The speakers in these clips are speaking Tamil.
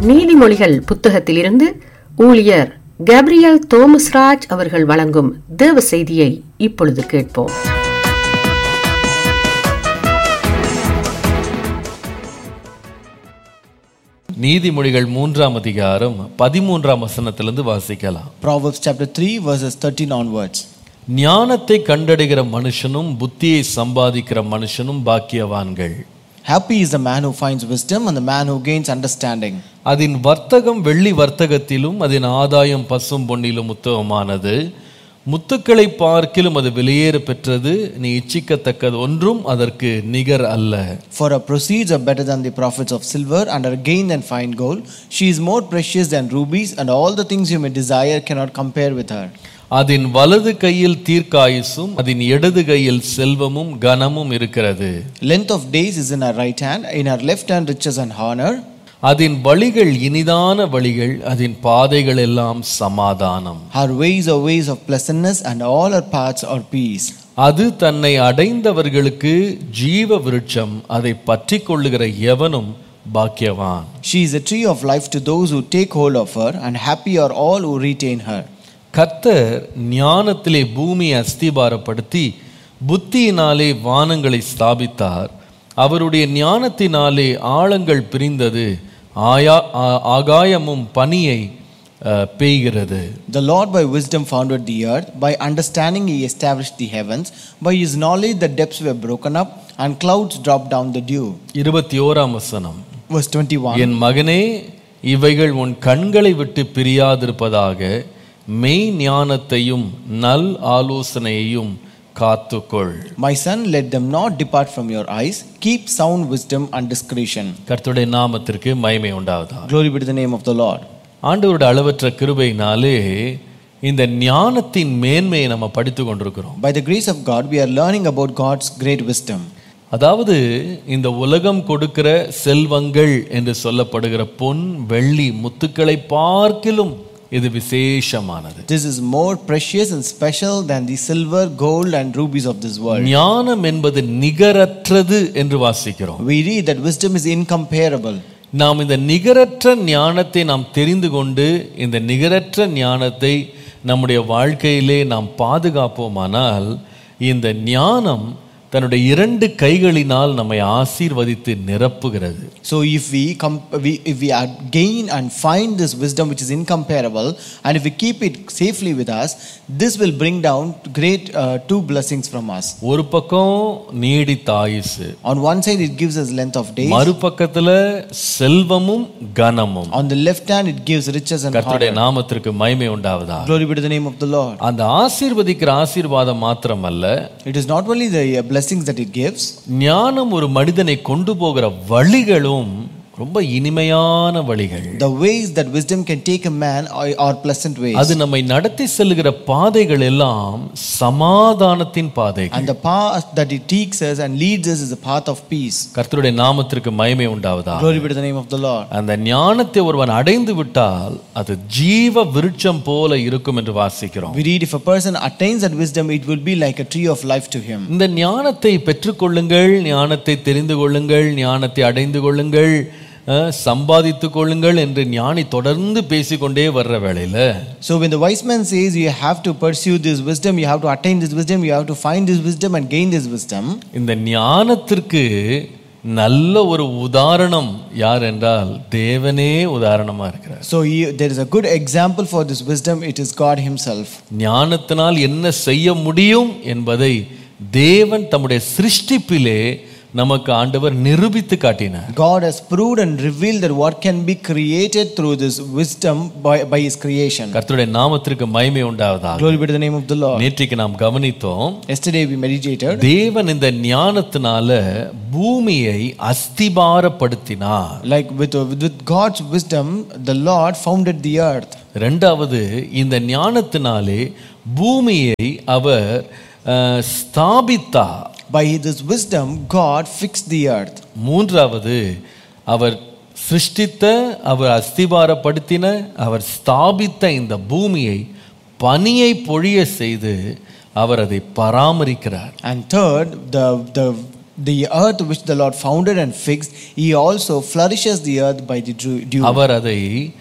நீதிமொழிகள் புத்தகத்திலிருந்து ஊழியர் கேப்ரியல் தோமஸ்ராஜ் அவர்கள் வழங்கும் தேவ செய்தியை இப்பொழுது கேட்போம் நீதிமொழிகள் மூன்றாம் அதிகாரம் பதிமூன்றாம் வசனத்திலிருந்து வாசிக்கலாம் Proverbs chapter 3, verses 13 onwards. ஞானத்தை கண்டடைகிற மனுஷனும் புத்தியை சம்பாதிக்கிற மனுஷனும் பாக்கியவான்கள் Happy is the man who finds wisdom and the man who gains understanding. அதன் வர்த்தகம் வெள்ளி வர்த்தகத்திலும் அதன் ஆதாயம் பசும் பொன்னிலும் உத்தமமானது முத்துக்களை பார்க்கிலும் அது வெளியேற பெற்றது நீ இச்சிக்கத்தக்கது ஒன்றும் அதற்கு நிகர் அல்ல For her proceeds are better than the profits of silver, and her gain than fine gold. She is more precious than rubies, and all the things you may desire cannot compare with her. அதன் வலது கையில் தீர்க்காயுசும் அதன் இடது கையில் செல்வமும் கனமும் இருக்கிறது Length of days is in her right hand, in her left hand riches and honor. அதன் வழிகள் இனிதான வழிகள் அதன் பாதைகள் எல்லாம் சமாதானம் Her ways are ways of pleasantness, and all her paths are peace. அது தன்னை அடைந்தவர்களுக்கு ஜீவ விருட்சம் அதை பற்றி கொள்ளுகிற எவனும் பாக்கியவான் She is a tree of life to those who take hold of her, and happy are all who retain her. கர்த்தர் ஞானத்திலே பூமியை அஸ்திபாரப்படுத்தி புத்தியினாலே வானங்களை ஸ்தாபித்தார் அவருடைய ஞானத்தினாலே ஆழங்கள் பிரிந்தது ஆயா ஆ- ஆகாயமும் பனியை அஹ், பெய்கிறது The Lord by wisdom founded the earth, by understanding he established the heavens, by his knowledge the depths were broken up, and clouds dropped down the dew. இருபத்தி ஓராம் வசனம் Verse 21 என் மகனே இவைகள் உன் கண்களை விட்டு பிரியாதிருப்பதாக மெய் ஞானத்தையும் நல் ஆலோசனையையும் காத்துக்கொள் My son, let them not depart from your eyes. Keep sound wisdom and discretion. கர்த்தருடைய நாமத்திற்கு மகிமை உண்டாவதா Glory be to the name of the Lord. ஆண்டவருடைய அளவற்ற கிருபையினாலே இந்த ஞானத்தின் மேன்மையை நம்ம படித்து கொண்டிருக்கிறோம் By the grace of God, we are learning about God's great wisdom. அதாவது இந்த உலகம் கொடுக்கிற செல்வங்கள் என்று சொல்லப்படுகிற பொன் வெள்ளி முத்துக்களை பார்க்கிலும் இது விசேஷமானது This is more precious and special than the silver, gold, and rubies of this world. ஞானம் என்பது நிகரற்றது என்று வாசிக்கிறோம் We read that wisdom is incomparable. நாம் இந்த நிகரற்ற ஞானத்தை நாம் தெரிந்து கொண்டு இந்த நிகரற்ற ஞானத்தை நம்முடைய வாழ்க்கையிலே நாம் பாதுகாப்போமானால் இந்த ஞானம் தன்னுடைய இரண்டு கைகளினால் நம்மை ஆசீர்வதித்து நிரப்புகிறது So if we, com- we if we are gain and find this wisdom which is incomparable, and if we keep it safely with us, this will bring down great uh, two blessings from us. ஒரு பக்கம் நீடித்த ஆயுசு On one side, it gives us length of days. மறுபக்கத்துல செல்வமும் கனமும் On the left hand, it gives riches and கர்த்தருடைய honor. நாமத்திற்கு மகிமை உண்டாவதா Glory be to the name of the Lord. அந்த ஆசீர்வதிக்கிற ஆசீர்வாதம் மாத்திரமல்ல It is not only the uh, blessings that it gives, ஞானம் ஒரு மனிதனை கொண்டு போகிற வழிகளும் ரொம்ப இனிமையான வழிகள் the ways that wisdom can take a man are, are pleasant ways. அது நம்மை நடத்தி செல்லுகிற பாதைகள் எல்லாம் சமாதானத்தின் பாதைகள் And the path that it takes us and leads us is the path of peace. கர்த்தருடைய நாமத்திற்கு மகிமை உண்டாவதா Glory be to the name of the Lord. அந்த ஞானத்தை ஒருவன் அடைந்து விட்டால் அது ஜீவ விருட்சம் போல இருக்கும் என்று வாசிக்கிறோம் We read if a person attains that wisdom, it will be like a tree of life to him. இந்த ஞானத்தை பெற்றுக்கொள்ளுங்கள் ஞானத்தை தெரிந்து கொள்ளுங்கள் ஞானத்தை அடைந்து கொள்ளுங்கள் அஹ், சம்பாதித்துக் கொள்ளுங்கள் என்று ஞானி தொடர்ந்து பேசிக்கொண்டே வர்ற வேளையில So when the wise man says you have to pursue this wisdom, you have to attain this wisdom, you have to find this wisdom and gain this wisdom, இந்த ஞானத்திற்கு நல்ல ஒரு உதாரணம் யார் என்றால் தேவனே உதாரணமா இருக்கிறார் so he, there is a good example for this wisdom. It is God Himself. ஞானத்தினால் என்ன செய்ய முடியும் என்பதை தேவன் தம்முடைய சிருஷ்டிப்பிலே நமக்கு ஆண்டவர் நிரூபித்து காட்டினார் God has proved and revealed that what can be created through this wisdom by, by His creation. கர்த்தருடைய நாமத்திற்கு மகிமை உண்டாவதாக Glory be to the name of the Lord. நேற்றைக்கு நாம் கவனித்தோம் Yesterday we meditated. தேவன் இந்த ஞானத்தினால பூமியை அஸ்திபாரப்படுத்தினார் Like with, with God's wisdom, the Lord founded the earth. ரெண்டாவது இந்த ஞானத்தினாலே பூமியை அவர் அஹ், ஸ்தாபித்தார் By this wisdom, God fixed the earth. மூன்றாவது அவர் சிருஷ்டித்த அவர் அஸ்திபாரப்படுத்தின அவர் ஸ்தாபித்த இந்த பூமியை பனியை பொழிய செய்து அவர் அதை பராமரிக்கிறார் And third, the, the the earth which the Lord founded and fixed, He also flourishes the earth by the dew- dew. அவர் அதை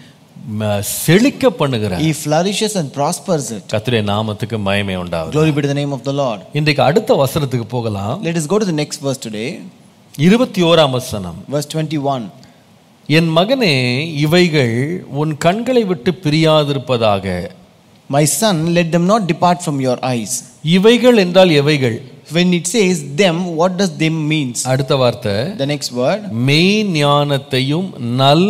ம, செழிக்க பண்ணுகிறார் He flourishes and prospers it. கர்த்தருடைய நாமத்துக்கு மயமே உண்டாகுது Glory be to the name of the Lord. இன்றைக்கு அடுத்த வசனத்துக்கு போகலாம் Let us go to the next verse today, இருபத்தி ஓராம் வசனம் verse 21. என் மகனே இவைகள் உன் கண்களை விட்டு பிரியாதிருப்பதாக My son, let them not depart from your eyes. இவைகள் என்றால் எவைகள் When it says them, what does them means? அடுத்த வார்த்தை The next word, மெய் ஞானத்தையும் நல்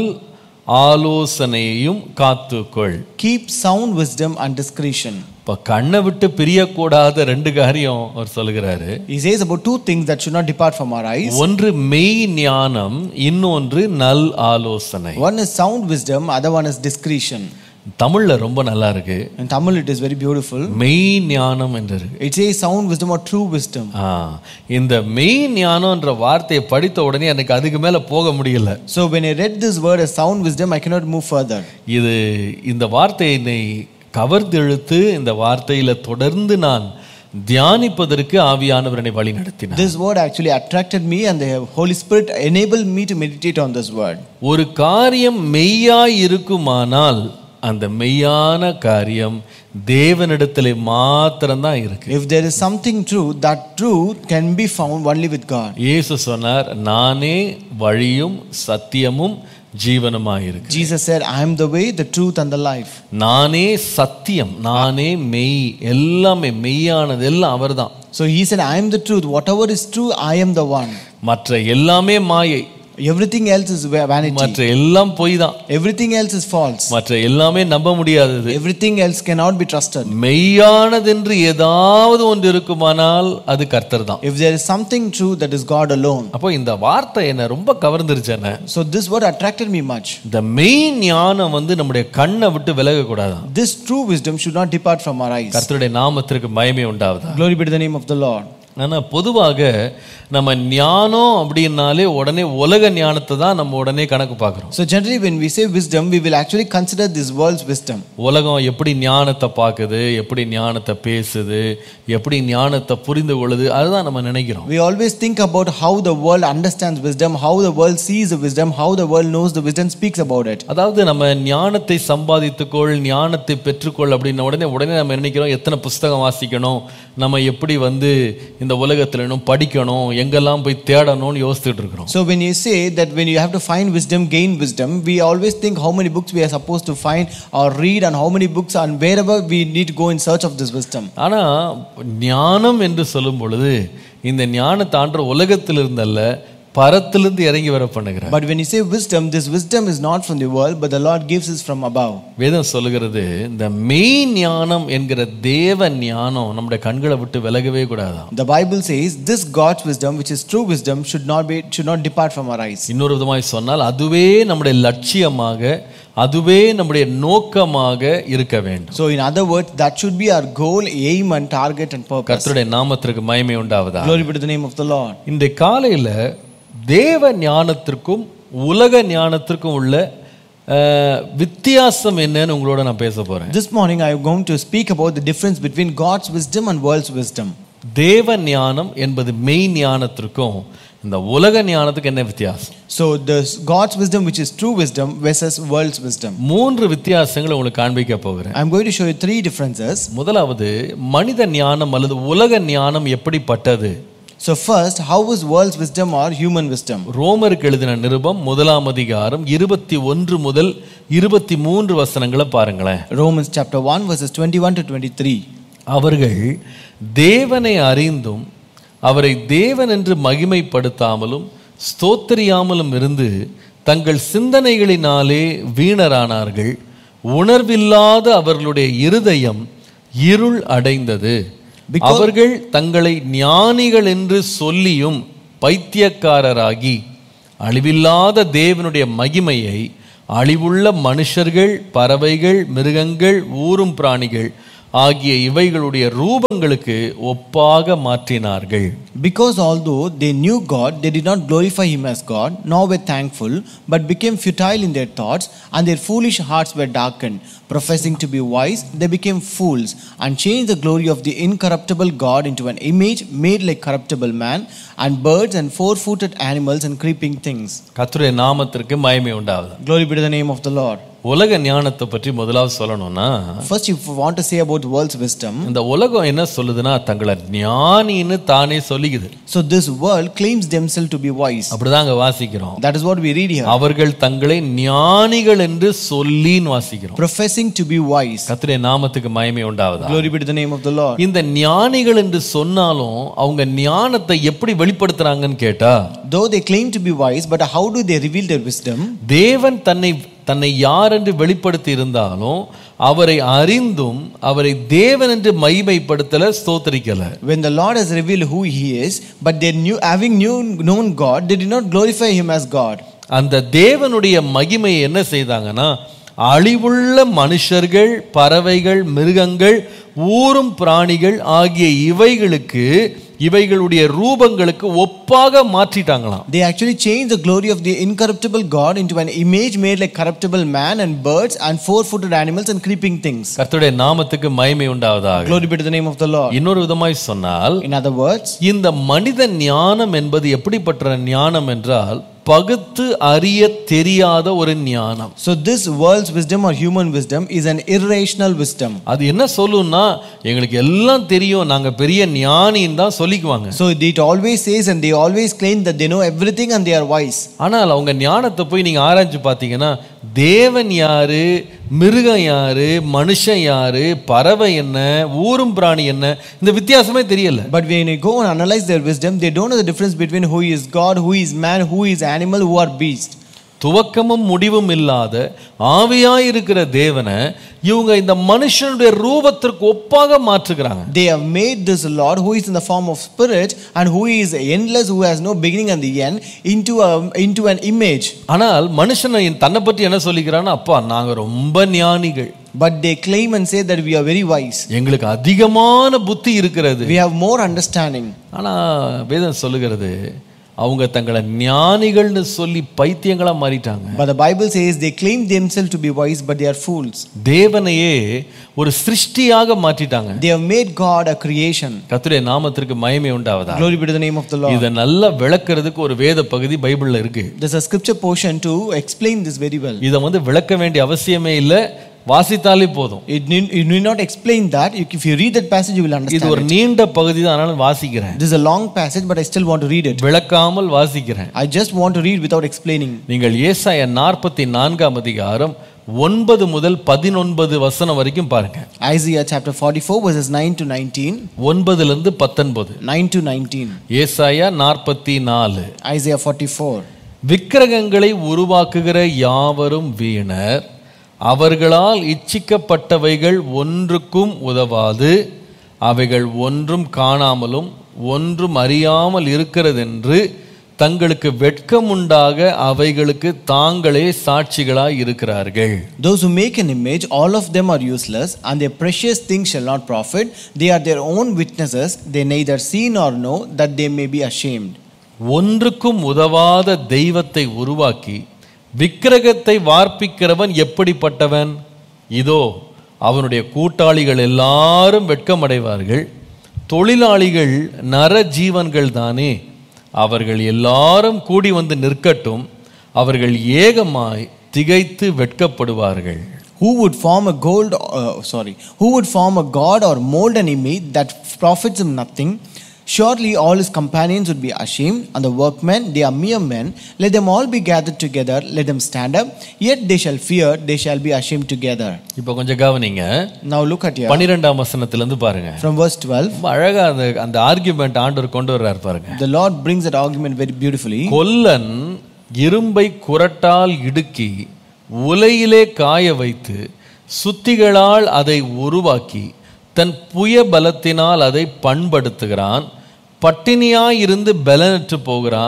ஆலோசனையையும் காத்துக்கொள் keep sound wisdom and discretion. இப்ப கண்ணை விட்டு பிரியக்கூடாத ரெண்டு காரியம் அவர் சொல்லுகிறாரு He says about two things that should not depart from our eyes. ஒன்று மெய் ஞானம் இன்னொன்று நல் ஆலோசனை One is sound wisdom, other one is discretion. தமிழ்ல ரொம்ப நல்லா இருக்கு In Tamil, it is very beautiful. மெய் ஞானம் என்று இருக்கு It says sound wisdom or true wisdom. ஆ, இந்த மெய் ஞானம்ன்ற வார்த்தையை படித்த உடனே எனக்கு அதுக்கு மேல போக முடியல So when I read this word as sound wisdom, I cannot move further. இது இந்த வார்த்தையை என்னை கவர்ந்தெழுத்து இந்த வார்த்தையில தொடர்ந்து நான் தியானிப்பதற்கு ஆவியானவர் என்னை வழி நடத்தினார் This word actually attracted me, and the Holy Spirit enabled me to meditate on this word. ஒரு காரியம் மெய்யாய் இருக்குமானால் அந்த மெய்யான காரியம் தேவனிடத்திலே மாத்திரம்தான் இருக்கு If there is something true, that truth can be found only with God. இயேசு சொன்னார் நானே வழியும் சத்தியமும் ஜீவனுமாய் இருக்கு Jesus said, I am the way, the truth, and the life. நானே சத்தியம் நானே மெய் எல்லாமே மெய்யானது எல்லாம் அவர்தான் So he said, I am the truth. Whatever is true, I am the one. மற்ற எல்லாமே மாயை Everything else is va- vanity. மற்ற எல்லாம் பொய் தான் Everything else is false. மற்ற எல்லாமே நம்ப முடியாதது Everything else cannot be trusted. மெய்யானதென்று ஏதாவது ஒன்று இருக்குமானால் அது கர்த்தர் தான் If there is something true, that is God alone. அப்போ இந்த வார்த்தை என்ன ரொம்ப கவர்ந்துருச்சேன So this word attracted me much. இந்த மெய் ஞானம் வந்து நம்முடைய கண்ணை விட்டு விலக கூடாதான் This true wisdom should not depart from our eyes. கர்த்தருடைய நாமத்திற்கு மயமே உண்டாவதா Glory be to the name of the Lord. ஆனா பொதுவாக நம்ம ஞானம் அப்படின்னாலே உடனே உலக ஞானத்தை தான் நம்ம உடனே கணக்கு பார்க்குறோம் So generally, when we say wisdom, we will actually consider this world's wisdom. உலகம் எப்படி ஞானத்தை பார்க்குது எப்படி ஞானத்தை பேசுது எப்படி ஞானத்தை புரிந்து கொள்ளுது அதுதான் நம்ம நினைக்கிறோம் We always think about how the world understands wisdom, how the world sees the wisdom, how the world knows the wisdom, speaks about it. அதாவது நம்ம ஞானத்தை சம்பாதித்துக்கொள் ஞானத்தை பெற்றுக்கொள் அப்படின்ன உடனே உடனே நம்ம நினைக்கிறோம் எத்தனை புஸ்தகம் வாசிக்கணும் நம்ம எப்படி வந்து இந்த உலகத்துல இன்னும் படிக்கணும் எங்கெல்லாம் போய் தேடணும்னு யோசிச்சுட்டு இருக்கிறோம் So when you say that when you have to find wisdom, gain wisdom, we always think how many books we are supposed to find or read and how many books and wherever we need to go in search of this wisdom. ஆனா ஞானம் என்று சொல்லும் பொழுது இந்த ஞானத்தை ஆண்டு உலகத்தில் இருந்தல்ல பரத்திலிருந்து இறங்கி வர பண்ணுகிறார் But when you say wisdom, this wisdom is not from the world, but the Lord gives us from above. வேதம் சொல்லுகிறது இந்த மெய் ஞானம் என்கிற தேவ ஞானம் நம்முடைய கண்களை விட்டு விலகவே கூடாதாம் The Bible says this God's wisdom, which is true wisdom, should not be should not depart from our eyes. இன்னொரு விதமாய் சொன்னால் அதுவே நம்முடைய லட்சியமாக அதுவே நம்முடைய நோக்கமாக இருக்க வேண்டும் So in other words, that should be our goal, aim, and target and purpose. கர்த்தருடைய நாமத்திற்கு மகிமை உண்டாவதா Glory be to the name of the Lord. இன்றைய காலையில தேவ ஞானத்திற்கும் உலக ஞானத்திற்கும் உள்ள அஹ், வித்தியாசம் என்னன்னு உங்களோட நான் பேச போறேன் This morning I am going to speak about the difference between God's wisdom and world's wisdom. தேவ ஞானம் என்பது மெய் ஞானத்திற்கும் இந்த உலக ஞானத்துக்கு என்ன வித்தியாசம் So the God's wisdom, which is true wisdom, versus world's wisdom. மூன்று வித்தியாசங்களை உங்களுக்கு காண்பிக்க போகிறேன் I'm going to show you three differences. முதலாவது மனித ஞானம் அல்லது உலக ஞானம் எப்படிப்பட்டது So first, how is world's wisdom or human wisdom? ரோமருக்கு எழுதின நிருபம் முதலாம் அதிகாரம் இருபத்தி ஒன்று முதல் இருபத்தி மூன்று வசனங்களை பாருங்களேன் Romans chapter 1, verses 21 to 23. அவர்கள் தேவனை அறிந்தும் அவரை தேவன் என்று மகிமைப்படுத்தாமலும் ஸ்தோத்திரியாமலும் இருந்து தங்கள் சிந்தனைகளினாலே வீணரானார்கள் உணர்வில்லாத அவர்களுடைய இருதயம் இருள் அடைந்தது அவர்கள் தங்களை ஞானிகள் என்று சொல்லியும் பைத்தியக்காரராகி அழிவில்லாத தேவனுடைய மகிமையை அழிவுள்ள மனுஷர்கள் பறவைகள் மிருகங்கள் ஊரும் பிராணிகள் ஆகிய இவைகளுடைய ரூபங்களுக்கு ஒப்பாக மாற்றினார்கள் Because although they knew God, they did not glorify Him as God, nor were thankful, but became futile in their thoughts, and their foolish hearts were darkened. Professing to be wise, they became fools, and changed the glory of the incorruptible God into an image made like corruptible man, and birds, and four footed animals, and creeping things. கர்த்தருடைய நாமத்திற்கு மகிமை உண்டாவது Glory be to the name of the Lord. உலக ஞானத்தை பற்றி முதலாவது சொல்லணும்னா First, if we want to say about world's wisdom, இந்த உலகம் என்ன சொல்லுதுன்னா தங்களை ஞானின்னு தானே சொல்லிக்குது so this world claims themselves to be wise. அப்படிதான் அங்க வாசிக்கிறோம் That is what we read here. அவர்கள் தங்களை ஞானிகள் என்று சொல்லின்னு வாசிக்கிறோம் Professing to be wise. கர்த்தருடைய நாமத்துக்கு மகிமை உண்டாவதா Glory be to the name of the Lord. இந்த ஞானிகள் என்று சொன்னாலும் அவங்க ஞானத்தை எப்படி வெளிப்படுத்துறாங்கன்னு கேட்டா Though they claim to be wise, but how do they reveal their wisdom? தேவன் தன்னை தன்னை யார் என்று வெளிப்படுத்தி இருந்தாலும் அவரை அறிந்தும் அவரை தேவன் என்று மகிமைப்படுத்தல ஸ்தோத்தரிக்கல When the Lord has revealed who He is, but they knew, having knew, known God, they did not glorify Him as God. அந்த தேவனுடைய மகிமையை என்ன செய்தாங்கன்னா அழிவுள்ள மனுஷர்கள் பறவைகள் மிருகங்கள் ஊரும் பிராணிகள் ஆகிய இவைகளுக்கு இவைகளுடைய ரூபங்களுக்கு ஒப்பாக மாற்றிட்டாங்களாம் They actually changed the glory of the incorruptible God into an image made like corruptible man and birds and four footed animals and creeping things. கர்த்தருடைய நாமத்துக்கு மகிமை உண்டாவதாக Glory be to the name of the Lord. இன்னொரு விதமாய் சொன்னால் In other words, இந்த மனித ஞானம் என்பது எப்படிப்பட்ட ஞானம் என்றால் பகுத்து அறிய தெரியாத ஒரு ஞானம் so this world's wisdom or human wisdom is an irrational wisdom. அது என்ன சொல்லும்னா எங்களுக்கு எல்லாம் தெரியும் நாங்க பெரிய ஞானின்னு தான் சொல்லிக்குவாங்க So it always says, and they always claim that they know everything and they are wise. ஆனால் அவங்க ஞானத்தை போய் நீங்க ஆராய்ச்சி பார்த்தீங்கன்னா தேவன் யாரு மிருகம் யாரு மனுஷன் யாரு பறவை என்ன ஊரும் பிராணி என்ன இந்த வித்தியாசமே தெரியல But when you go and analyze their wisdom, they don't know the difference between who is God, who is man, who is animal, who are beast. துவக்கமும் முடிவும் இல்லாத ஆவியாயிருக்கிற தேவனை இவங்க இந்த மனுஷனுடைய ரூபத்திற்கு ஒப்பாக மாற்றுகிறாங்க They have made this Lord, who is in the form of spirit and who is endless, who has no beginning and the end, into a into an image. ஆனால் மனுஷனை தன்னை பற்றி என்ன சொல்லிக்கிறான்னா அப்பா நாங்க ரொம்ப ஞானிகள் But they claim and say that we are very wise. எங்களுக்கு அதிகமான புத்தி இருக்கிறது We have more understanding. ஆனா வேதம் சொல்லுகிறது அவங்க தங்களை ஞானிகள்னு சொல்லி பைத்தியங்களா மாறிட்டாங்க But the Bible says they claim themselves to be wise, but they are fools. தேவனையே ஒரு சிருஷ்டியாக மாற்றிட்டாங்க They have made God a creation. கர்த்தருடைய நாமத்திற்கு மகிமை உண்டாவதா Glory be to the name of the Lord. இதை நல்லா விளக்குறதுக்கு ஒரு வேத பகுதி பைபிள்ல இருக்கு There's a scripture portion to explain this very well. இதை வந்து விளக்க வேண்டிய அவசியமே இல்லை வாசித்தாலே போதும் It need, you need not explain that. You- If you read that passage, you will இது understand. ஒரு நீண்ட பகுதி தான் அதனால வாசிக்கிறேன் This is a long passage, but I still want to read it. விளக்காமல் வாசிக்கிறேன் I just want to read without explaining. நீங்கள் ஏசாய நாற்பத்தி நான்காம் அதிகாரம் ஒன்பது முதல் பதினொன்பது வசனம் வரைக்கும் பாருங்க Isaiah chapter 44, verses 9 to 19. ஒன்பதுல இருந்து பத்தொன்பது 9 to 19. ஏசாயா நாற்பத்தி நாலு Isaiah 44. விக்கிரகங்களை உருவாக்குகிற யாவரும் வீணர் அவர்களால் இச்சிக்கப்பட்டவைகள் ஒன்றுக்கும் உதவாது அவைகள் ஒன்றும் காணாமலும் ஒன்றும் அறியாமல் இருக்கிறதென்று தங்களுக்கு வெட்கமுண்டாக அவைகளுக்கு தாங்களே சாட்சிகளாய் இருக்கிறார்கள் Those who make an image, all of them are useless, and their precious things shall not profit. They are their own witnesses. They neither see nor know that they may be ashamed. ஒன்றுக்கும் உதவாத தெய்வத்தை உருவாக்கி விக்கிரகத்தை வார்ப்பிக்கிறவன் எப்படிப்பட்டவன் இதோ அவனுடைய கூட்டாளிகள் எல்லாரும் வெட்கமடைவார்கள் தொழிலாளிகள் நர ஜீவன்கள் தானே அவர்கள் எல்லாரும் கூடி வந்து நிற்கட்டும் அவர்கள் ஏகமாய் திகைத்து வெட்கப்படுவார்கள் Who would form a gold, uh, sorry, who would form a god or mold an image that profits him nothing? Surely all his companions would be ashamed, and the workmen, they are mere men. Let them all be gathered together, let them stand up. Yet they shall fear, they shall be ashamed together. இப்போ கொஞ்சம் கவனிங்க Now look at here. பன்னிரெண்டாம் வசனத்திலிருந்து பாருங்க From verse 12, ரொம்ப அழகா அந்த அந்த ஆர்கியூமெண்ட் ஆண்டவர் கொண்டு வர்றாரு பாருங்க the Lord brings that argument very beautifully. கொல்லன் இரும்பை குரட்டால் இடுக்கி உலையிலே காய வைத்து சுத்திகளால் அதை உருவாக்கி தன் புய பலத்தினால் அதை பண்படுத்துகிறான் பட்டினியாயிருந்து பலனற்று போகிறான்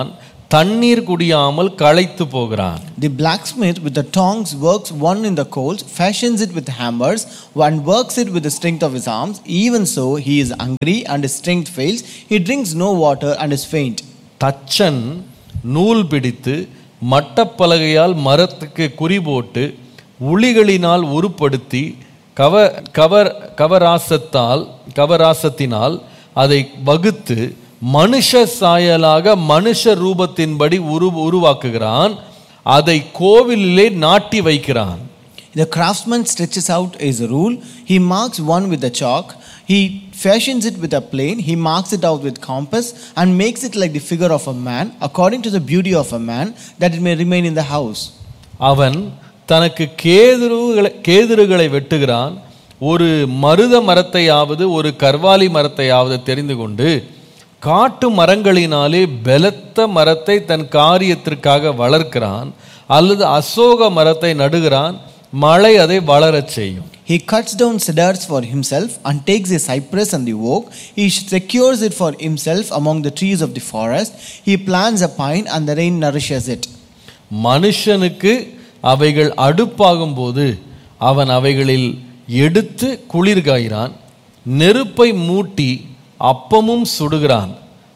தண்ணீர் குடியாமல் களைத்து போகிறான் The blacksmith with the tongs works one in the coals, fashions it with hammers, one works it with the strength of his arms. Even so, he is hungry and his strength fails. He drinks no water and is faint. தச்சன் நூல் பிடித்து மட்டப்பலகையால் மரத்துக்கு குறி போட்டு உளிகளினால் உருப்படுத்தி கவ கவர் கவராசத்தால் கவராசத்தினால் அதை வகுத்து மனுஷ சாயலாக மனுஷ ரூபத்தின்படி உரு உருவாக்குகிறான் அதை கோவிலிலே நாட்டி வைக்கிறான் The craftsman stretches out his rule. He marks one with the chalk. He fashions it with a plane. He marks it out with compass and makes it like the figure of a man, according to the beauty of a man, that it may remain in the house. அவன் தனக்கு கேதுருகளை கேதுருகளை வெட்டுகிறான் ஒரு மருத மரத்தையாவது ஒரு கர்வாலி மரத்தையாவது தெரிந்து கொண்டு காட்டு மரங்களினாலே பலத்த மரத்தை தன் காரியத்திற்காக வளர்க்கிறான் அல்லது அசோக மரத்தை நடுகிறான் மழை அதை வளரச் செய்யும் He cuts down cedars for himself and takes a cypress and the oak. He secures it for himself among the trees of the forest. He plants a pine and the rain nourishes it. மனுஷனுக்கு அவைகள் அடுப்பாகும் போது அவன் அவைகளில் எடுத்து குளிர்காயிறான் நெருப்பை மூட்டி அப்பமும் சுடுகிறான்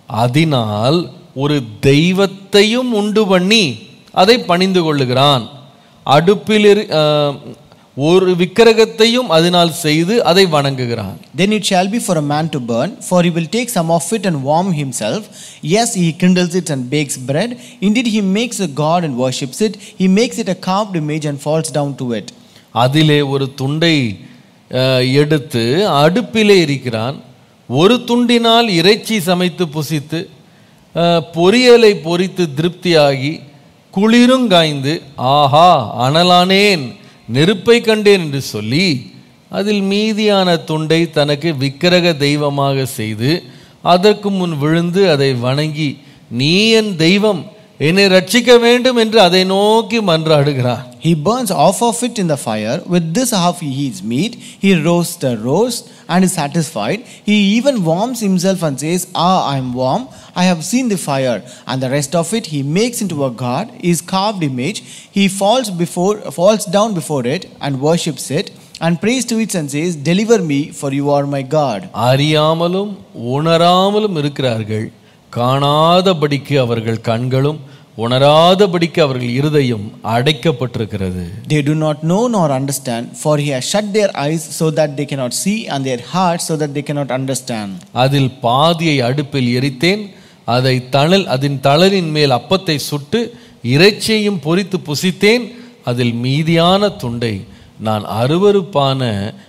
அதனால் ஒரு தெய்வத்தையும் உண்டு பண்ணி அதை பணிந்து கொள்ளுகிறான் அடுப்பில் இரு- ஆஹ், ஒரு விக்கிரகத்தையும் அதனால் செய்து அதை வணங்குகிறான் Then it shall be for a man to burn, for he will take some of it and warm himself. Yes, he kindles it and bakes bread. Indeed, he makes a god and worships it. He makes it a carved image and falls down to it. அதிலே ஒரு துண்டை அஹ், எடுத்து அடுப்பிலே இருக்கிறான் ஒரு துண்டினால் இறைச்சி சமைத்து புசித்து அஹ், பொரியலை பொரித்து திருப்தியாகி குளிரும் காய்ந்து ஆஹா அனலானேன் நெருப்பை கண்டேன் என்று சொல்லி அதில் மீதியான துண்டை தனக்கு விக்கிரக தெய்வமாக செய்து அதற்கு முன் விழுந்து அதை வணங்கி நீ என் தெய்வம் என்னை ரட்சிக்க வேண்டும் என்று அதை நோக்கி மன்றாடுகிறான் He burns half of it in the fire. With this half he eats meat. He roasts the roast and is satisfied. He even warms himself and says, Ah, I am warm. I have seen the fire. And the rest of it he makes into a god, his carved image. He falls before falls down before it and worships it and prays to it and says, Deliver me, for you are my God. அறியாமலும் உணராமலும் இருக்கிறார்கள் காணாதபடிக்கு அவர்கள் கண்களும் உணராதபடிக்கு அவர்கள் இருதயம் அடைக்கப்பட்டிருக்கிறது They do not know nor understand, for he has shut their eyes so that they cannot see, and their hearts so that they cannot understand. அதில் பாதியை அடுப்பில் எரித்தேன் அதை தணல் அதன் தளரின் மேல் அப்பத்தை சுட்டு இறைச்சியையும் பொரித்து புசித்தேன் அதில் மீதியான துண்டை நான் அருவருப்பான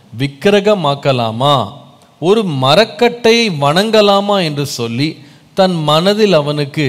விக்கிரகமாக்கலாமா ஒரு மரக்கட்டையை வணங்கலாமா என்று சொல்லி தன் மனதில் அவனுக்கு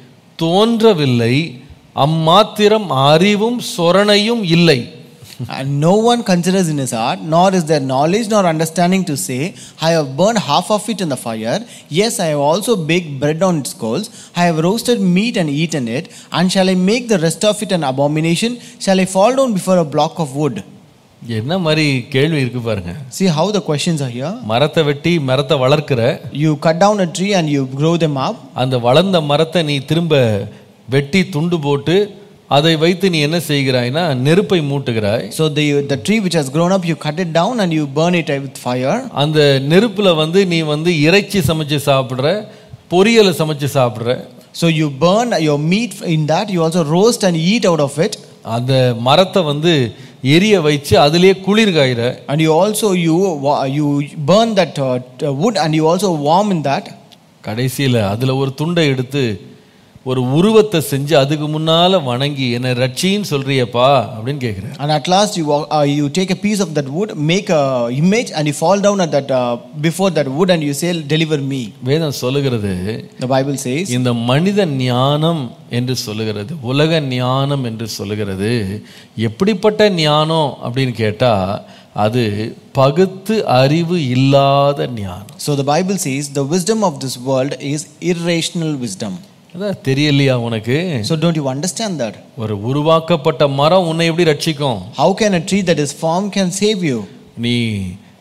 தோன்றவில்லை அம்மாத்திரம் அறிவும் சொரணையும் இல்லை And no one considers in his heart, nor is there knowledge nor understanding to say, I have burned half of it in the fire. Yes, I have also baked bread on its coals. I have roasted meat and eaten it. And shall I make the rest of it an abomination? Shall I fall down before a block of wood? என்ன மாதிரி கேள்வி இருக்கு பாருங்க See how the questions are here. மரத்தை வெட்டி மரத்தை வளர்க்கிற You cut down a tree and you grow them up. அந்த வளர்ந்த மரத்தை நீ திரும்ப வெட்டி துண்டு போட்டு அதை வைத்து நீ என்ன செய்கிறாய்னா நெருப்பை மூட்டுகிறாய் So the, the tree which has grown up, you cut it down and you burn it with fire. அந்த நெருப்புல வந்து நீ வந்து இறைச்சி சமைச்சு சாப்பிடுற பொரியலை சமைச்சு சாப்பிடுற So you burn your meat in that, you also roast and eat out of it. அந்த மரத்தை வந்து எரிய வச்சு அதிலே குளிர் காயிற And you also you wa- you burn that uh, t- wood and you also warm in that. கடைசியில அதுல ஒரு துண்டை எடுத்து ஒரு உருவத்தை செஞ்சு அதுக்கு முன்னால வணங்கி என்னை ரட்சின்னு சொல்றியப்பா அப்படின்னு கேட்குறேன் And at last you wa- uh, you take a piece of that wood, make a image, and you fall down at that uh, before that wood and you say, "Deliver me." வேதம் சொல்லுகிறது The Bible says. இந்த மனித ஞானம் என்று சொல்லுகிறது உலக ஞானம் என்று சொல்லுகிறது எப்படிப்பட்ட ஞானம் அப்படின்னு கேட்டா அது பகுத்து அறிவு இல்லாத ஞானம் So the Bible says the wisdom of this world is irrational wisdom. அதான் தெரியலையா உனக்கு So don't you understand that? ஒரு உருவாக்கப்பட்ட மரம் உன்னை எப்படி ரட்சிக்கும் How can a tree that is formed can save you? நீ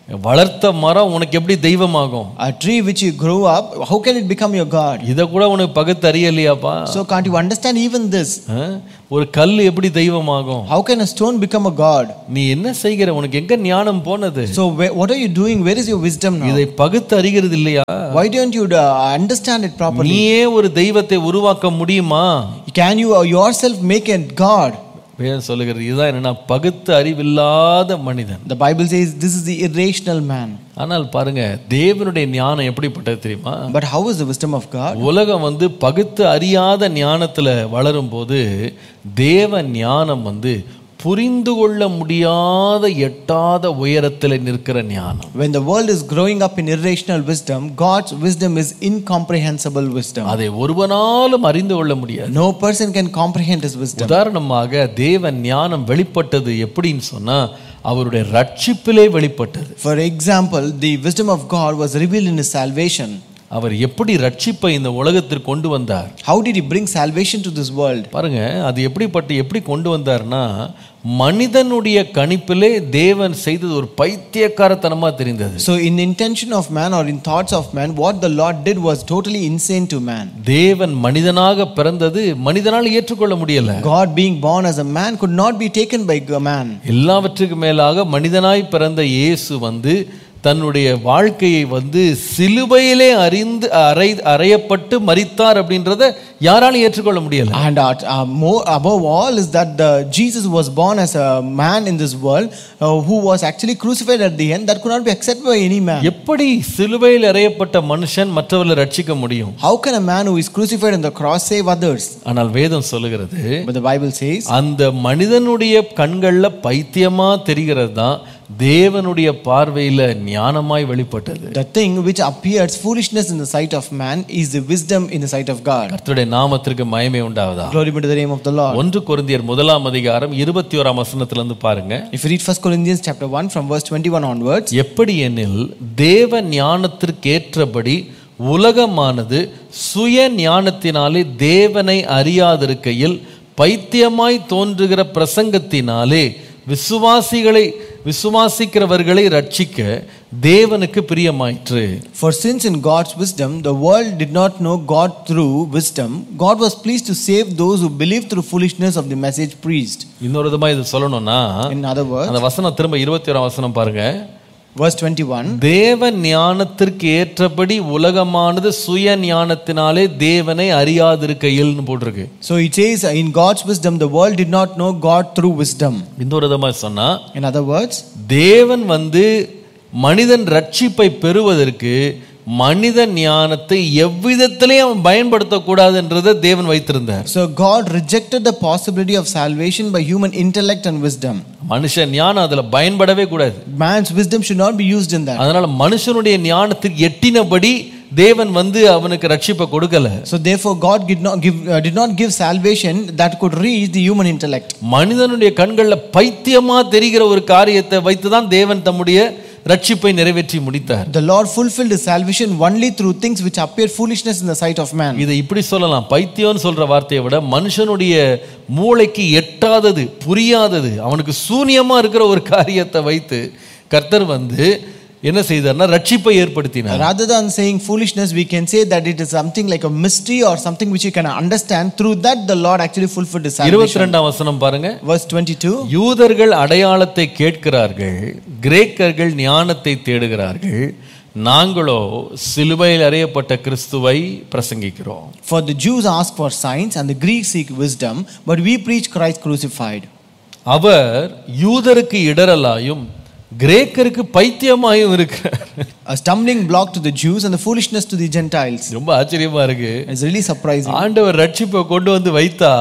வளர்த்த மரம் உனக்கு எப்படி தெய்வமாகும் A tree which you grow up, how can it become your God? இதை கூட உனக்கு பகுத்து அறியலையாப்பா So can't you understand even this? ஆ? ஒரு கல் எப்படி தெய்வமாகும் How can a stone become a God? நீ என்ன செய்கிற உனக்கு எங்க ஞானம் போனது So where, what are you doing? Where is your wisdom now? இதை பகுத்து அறிகிறது இல்லையா Why don't you uh, understand it properly? நீயே ஒரு தெய்வத்தை உருவாக்க முடியுமா Can you uh, yourself make a God? வேதம் சொல்லுகிறது இதுதான் என்னன்னா பகுத்து அறிவில்லாத மனிதன் The Bible says this is the irrational man. ஆனால் பாருங்க தேவனுடைய ஞானம் எப்படிப்பட்டது தெரியுமா But how is the wisdom of God? உலகம் வந்து பகுத்து அறியாத ஞானத்துல வளரும் போது தேவ ஞானம் வந்து புரிந்து கொள்ள முடியாத எட்டாத உயரத்தில் நிற்கிற ஞானம் When the world is growing up in irrational wisdom, God's wisdom is incomprehensible wisdom. அதை ஒருவனாலும் அறிந்து கொள்ள முடியாது No person can comprehend his wisdom. உதாரணமாக தேவ ஞானம் வெளிப்பட்டது எப்படின்னு சொன்னா அவருடைய ரட்சிப்பிலே வெளிப்பட்டது For example, the wisdom of God was revealed in his salvation. அவர் எப்படி ரட்சிப்பை இந்த உலகத்திற்கு கொண்டு வந்தார் How did he bring salvation to this world? பாருங்க அது எப்படிப்பட்டு எப்படி கொண்டு வந்தார்னா மனிதனுடைய கணிப்பிலே தேவன் செய்தது ஒரு பைத்தியக்காரத்தனமா தெரிந்தது So, in intention of man or in thoughts of man, what the Lord did was totally insane to man. தேவன் மனிதனாக பிறந்தது மனிதனால் ஏற்றுக்கொள்ள முடியல God being born as a man could not be taken by a man. எல்லாவற்றுக்கு மேலாக மனிதனாய் பிறந்த இயேசு வந்து தன்னுடைய வாழ்க்கையை வந்து சிலுவையிலே அறிந்து அறை அறையப்பட்டு மரித்தார் அப்படின்றத யாராலும் ஏற்றுக்கொள்ள முடியல And uh, uh, more above all is that the Jesus was born as a man in this world uh, who was actually crucified at the end that could not be accepted by any man. எப்படி சிலுவையில் அறையப்பட்ட மனுஷன் மற்றவர்களை ரட்சிக்க முடியும் How can a man who is crucified on the cross save others? ஆனால் வேதம் சொல்லுகிறது But the Bible says அந்த மனிதனுடைய கண்கள்ல பைத்தியமா தெரிகிறது தான் தேவனுடைய பார்வையில ஞானமாய் வெளிப்பட்டது the thing which appears foolishness in the sight of man is the wisdom in the sight of God. கர்த்தருடைய நாமத்திற்கு மகிமை உண்டாவதா Glory be to the name of the Lord. ஒன்று கொரிந்தியர் முதலாம் அதிகாரம் இருபத்தி ஓராம் வசனத்துல இருந்து பாருங்க If you read 1 Corinthians chapter 1 from verse 21 onwards, எப்படி எனில் தேவ ஞானத்திற்கேற்றபடி உலகமானது சுய ஞானத்தினாலே தேவனை அறியாதிருக்கையில் பைத்தியமாய் தோன்றுகிற பிரசங்கத்தினாலே விசுவாசிகளை விசுவாசிக்கிறவர்களை ரட்சிக்க தேவனுக்கு பிரியமாயிற்று For since in God's wisdom the world did not know God through wisdom, God was pleased to save those who believe through foolishness of the message preached. இன்னொரு விதமா இது சொல்லணும்னா In other words, அந்த வசனம் திரும்ப இருபத்தி ஓராம் வசனம் பாருங்க verse 21 தேவ ஞானத்திற்கு ஏற்றபடி உலகமானது சுய ஞானத்தினாலே தேவனை அறியாதிருக்கையில்னு போட்டிருக்கு So it says, in God's wisdom, the world did not know God through wisdom. இன்னொரு விதமா சொன்னா In other words, தேவன் வந்து மனிதன் ரட்சிப்பை பெறுவதற்கு மனித ஞானத்தை எவ்விதத்திலையும் அவன் பயன்படுத்தக்கூடாதுன்றதை தேவன் வைத்திருந்தார் so God rejected the possibility of salvation by human intellect and wisdom. மனுஷன் ஞானம் அதுல பயன்படவே கூடாது Man's wisdom should not be used in that. அதனால மனுஷனுடைய ஞானத்துக்கு எட்டினபடி தேவன் வந்து அவனுக்கு ரட்சிப்பை கொடுக்கல So therefore, God did not give uh, did not give salvation that could reach the human intellect. மனிதனுடைய கண்கள்ல பைத்தியமா தெரிகிற ஒரு காரியத்தை வைத்துதான் தேவன் தம்முடைய ரட்சிப்பை நிறைவேற்றி முடித்தார் The Lord fulfilled His salvation only through things which appear foolishness in the sight of man. இதை இப்படி சொல்லலாம் பைத்தியம்னு சொல்ற வார்த்தையை விட மனுஷனுடைய மூளைக்கு எட்டாதது புரியாதது அவனுக்கு சூனியமா இருக்கிற ஒரு காரியத்தை வைத்து கர்த்தர் வந்து என்ன செய்தார்னா ரட்சிப்பை ஏற்படுத்தினார் Rather than saying foolishness, we can say that it is something like a mystery or something which you can understand. Through that, the Lord actually fulfilled His இருபத்தி salvation. ரெண்டாம் வசனம் பாருங்க Verse 22. யூதர்கள் அடையாளத்தை கேட்கிறார்கள் கிரேக்கர்கள் ஞானத்தை தேடுகிறார்கள் நாங்களோ சிலுவையில் அறையப்பட்ட கிறிஸ்துவை பிரசங்கிக்கிறோம் For the Jews ask for signs and the Greeks seek wisdom, but we preach Christ crucified. அவர் யூதருக்கு இடரலாயும் கிரேக்கருக்கு பைத்தியமாயும் இருக்கிறார் A stumbling block to the Jews and the foolishness to the Gentiles. ரொம்ப ஆச்சரியமா இருக்கு It's really surprising. ஆண்டவர் ரட்சிப்பை கொண்டு வந்து வைத்தா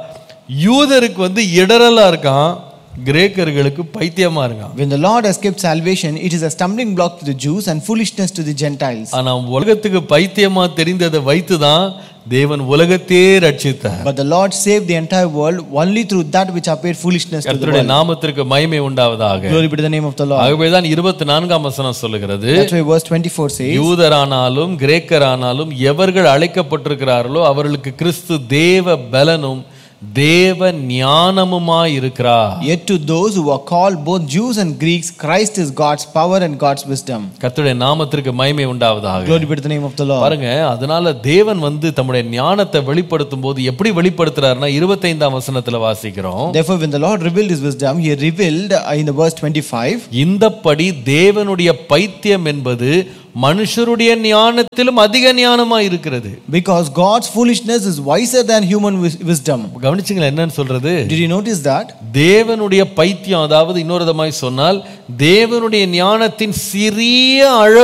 யூதருக்கு வந்து இடரலா இருக்கான் கிரேக்கர்களுக்கு பைத்தியமா இருக்கான் When the Lord has kept salvation, it is a stumbling block to the Jews and foolishness to the Gentiles. ஆனா உலகத்துக்கு பைத்தியமா தெரிந்ததை வைத்துதான் தேவன் உலகத்தையே ரட்சித்தார் But the Lord saved the entire world only through that which appeared foolishness to the கர்த்தருடைய world. நாமத்திற்கு மகிமை உண்டாவதாக Glory be to the name of the Lord. ஆகவேதான் இருபத்தி நான்காம் வசனம் சொல்லுகிறது That's why verse 24 says, யூதரானாலும் கிரேக்கரானாலும் எவர்கள் அழைக்கப்பட்டிருக்கிறார்களோ அவர்களுக்கு கிறிஸ்து தேவ பலனும் தேவ ஞானமுமாய் இருக்கிறார் Yet to those who are called both Jews and Greeks, Christ is God's power and God's wisdom. கர்த்தருடைய நாமத்திற்கு மகிமை உண்டாவதாக Glory be to the name of the Lord. பாருங்க அதனால தேவன் வந்து தம்முடைய ஞானத்தை வெளிப்படுத்தும் போது எப்படி வெளிப்படுத்துறாருன்னா இருபத்தைந்தாம் வசனத்துல வாசிக்கிறோம் Therefore, when the Lord revealed his wisdom, he revealed uh, in the verse 25, இந்தப்படி தேவனுடைய பைத்தியம் என்பது மனுஷருடைய ஞானத்திலும் அதிக ஞானமா இருக்கிறது because God's foolishness is wiser than human wis- wisdom. கவனிச்சுங்களா என்னன்னு சொல்றது Did you notice that? தேவனுடைய பைத்தியம் அதாவது இன்னொரு விதமாய் சொன்னால் தேவனுடைய ஞானத்தின் சிறிய அளவு